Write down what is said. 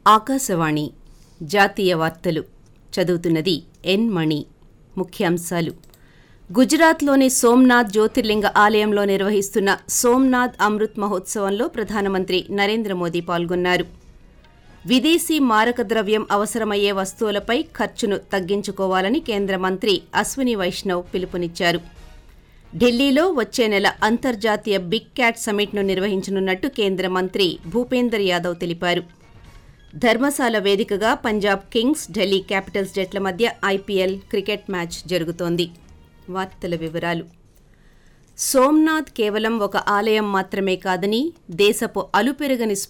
ఆకాశవాణి జాతీయ వార్తలు చదువుతున్నది ఎన్ మణి ముఖ్యాంశాలు గుజరాత్లోని సోమ్నాథ్ జ్యోతిర్లింగ ఆలయంలో నిర్వహిస్తున్న సోమ్నాథ్ అమృత్ మహోత్సవంలో ప్రధానమంత్రి నరేంద్ర మోదీ పాల్గొన్నారు విదేశీ మారక ద్రవ్యం అవసరమయ్యే వస్తువులపై ఖర్చును తగ్గించుకోవాలని కేంద్ర మంత్రి అశ్విని వైష్ణవ్ పిలుపునిచ్చారు ఢిల్లీలో వచ్చే నెల అంతర్జాతీయ బిగ్ క్యాట్ సమిట్ను నిర్వహించనున్నట్టు కేంద్ర మంత్రి భూపేందర్ యాదవ్ తెలిపారు ధర్మశాల వేదికగా పంజాబ్ కింగ్స్ ఢిల్లీ క్యాపిటల్స్ జట్ల మధ్య ఐపీఎల్ క్రికెట్ మ్యాచ్ జరుగుతోంది వార్తల వివరాలు సోమ్నాథ్ కేవలం ఒక ఆలయం మాత్రమే కాదని దేశపు అలుపెరగని